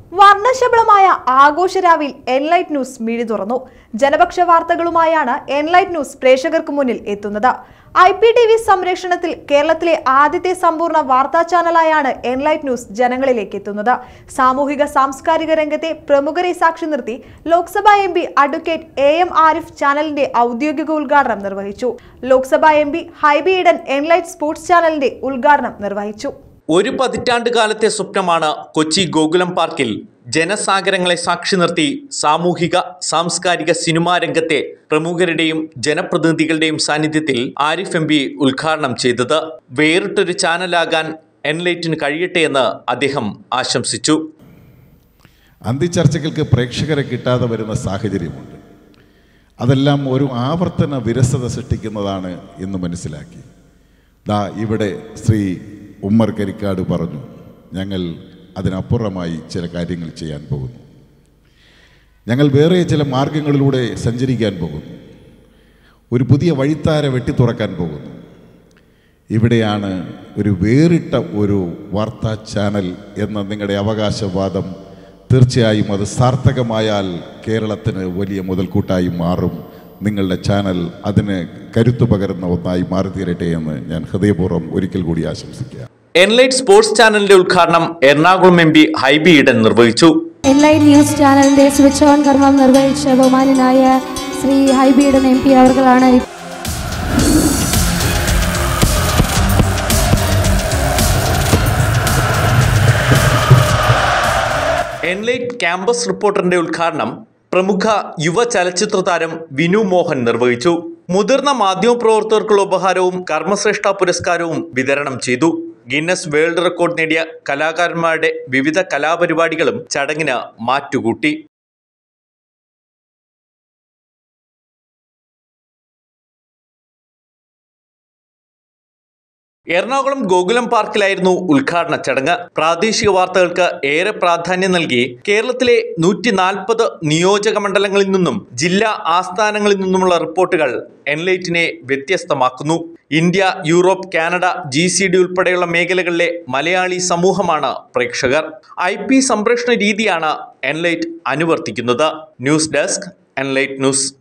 വർണ്ണശബളമായ ആഘോഷരാവിൽ Enlight news മിഴി തുറന്നു ജനപക്ഷ വാർത്തകളുമായാണ് Enlight news പ്രേക്ഷകർക്ക് മുന്നിൽ എത്തുന്നത് ഐ പി ടി വി സംരക്ഷണത്തിൽ കേരളത്തിലെ ആദ്യത്തെ സമ്പൂർണ്ണ വാർത്താ ചാനലായാണ് എൻലൈറ്റ് ന്യൂസ് ജനങ്ങളിലേക്ക് എത്തുന്നത് സാമൂഹിക സാംസ്കാരിക രംഗത്തെ പ്രമുഖരെ സാക്ഷി നിർത്തി Lok Sabha M P advocate A M Arif ചാനലിന്റെ ഔദ്യോഗിക ഉദ്ഘാടനം നിർവഹിച്ചു Lok Sabha M P Hibi Eden Enlight sports ചാനലിന്റെ ഉദ്ഘാടനം നിർവഹിച്ചു ഒരു പതിറ്റാണ്ട് കാലത്തെ സ്വപ്നമാണ് കൊച്ചി ഗോകുലം പാർക്കിൽ ജനസാഗരങ്ങളെ സാക്ഷി നിർത്തി സാമൂഹിക സാംസ്കാരിക സിനിമാ രംഗത്തെ പ്രമുഖരുടെയും ജനപ്രതിനിധികളുടെയും സാന്നിധ്യത്തിൽ ആരിഫ് എം പി ഉദ്ഘാടനം ചെയ്തത് വേറിട്ടൊരു ചാനലാകാൻ എൻലൈറ്റിന് കഴിയട്ടെ എന്ന് അദ്ദേഹം ആശംസിച്ചു അന്തിച്ചർച്ചകൾക്ക് പ്രേക്ഷകരെ കിട്ടാതെ വരുന്ന സാഹചര്യമുണ്ട് അതെല്ലാം ഒരു ആവർത്തന വിരസത സൃഷ്ടിക്കുന്നതാണ് എന്ന് മനസ്സിലാക്കി ദാ ഇവിടെ ശ്രീ ഉമ്മർ കരിക്കാട് പറഞ്ഞു ഞങ്ങൾ അതിനപ്പുറമായി ചില കാര്യങ്ങൾ ചെയ്യാൻ പോകുന്നു ഞങ്ങൾ വേറെ ചില മാർഗങ്ങളിലൂടെ സഞ്ചരിക്കാൻ പോകുന്നു ഒരു പുതിയ വഴിത്താര വെട്ടി തുറക്കാൻ പോകുന്നു ഇവിടെയാണ് ഒരു വേറിട്ട ഒരു വാർത്താ ചാനൽ എന്ന നിങ്ങളുടെ അവകാശവാദം തീർച്ചയായും അത് സാർത്ഥകമായാൽ കേരളത്തിന് വലിയ മുതൽക്കൂട്ടായി മാറും നിങ്ങളുടെ ചാനൽ അതിന് കരുത്തു പകരുന്ന ഒന്നായി മാറിത്തീരട്ടെ എന്ന് ഞാൻ ഹൃദയപൂർവ്വം ഒരിക്കൽ കൂടി ആശംസിക്കുക എൻലൈറ്റ് സ്പോർട്സ് ചാനലിന്റെ ഉദ്ഘാടനം എറണാകുളം എം പി ഹൈബി ഈഡൻ നിർവഹിച്ചു എൻലൈറ്റ് ന്യൂസ് ചാനലിന്റെ സ്വിച്ച് ഓൺ കർമ്മം നിർവഹിച്ച ബഹുമാനായ ശ്രീ ഹൈബീഡൻ എം പി അവർകളാണ് എൻലൈറ്റ് ക്യാമ്പസ് റിപ്പോർട്ടറിന്റെ ഉദ്ഘാടനം പ്രമുഖ യുവ ചലച്ചിത്ര താരം വിനു മോഹൻ നിർവഹിച്ചു മുതിർന്ന മാധ്യമപ്രവർത്തകർക്കുള്ള ഉപഹാരവും കർമ്മശ്രേഷ്ഠ പുരസ്കാരവും വിതരണം ചെയ്തു ഗിന്നസ് വേൾഡ് റെക്കോർഡ് നേടിയ കലാകാരന്മാരുടെ വിവിധ കലാപരിപാടികളും ചടങ്ങിന് മാറ്റുകൂട്ടി എറണാകുളം ഗോകുലം പാർക്കിലായിരുന്നു ഉദ്ഘാടന ചടങ്ങ് പ്രാദേശിക വാർത്തകൾക്ക് ഏറെ പ്രാധാന്യം നൽകി കേരളത്തിലെ നൂറ്റി നാൽപ്പത് നിയോജക മണ്ഡലങ്ങളിൽ നിന്നും ജില്ലാ ആസ്ഥാനങ്ങളിൽ നിന്നുമുള്ള റിപ്പോർട്ടുകൾ എൻലൈറ്റിനെ വ്യത്യസ്തമാക്കുന്നു India Europe Canada G C C ഉൾപ്പെടെയുള്ള മേഖലകളിലെ മലയാളി സമൂഹമാണ് പ്രേക്ഷകർ ഐ പി സംപ്രേഷണ രീതിയാണ് എൻലൈറ്റ് അനുവർത്തിക്കുന്നത് ന്യൂസ് ഡെസ്ക് എൻലൈറ്റ് ന്യൂസ്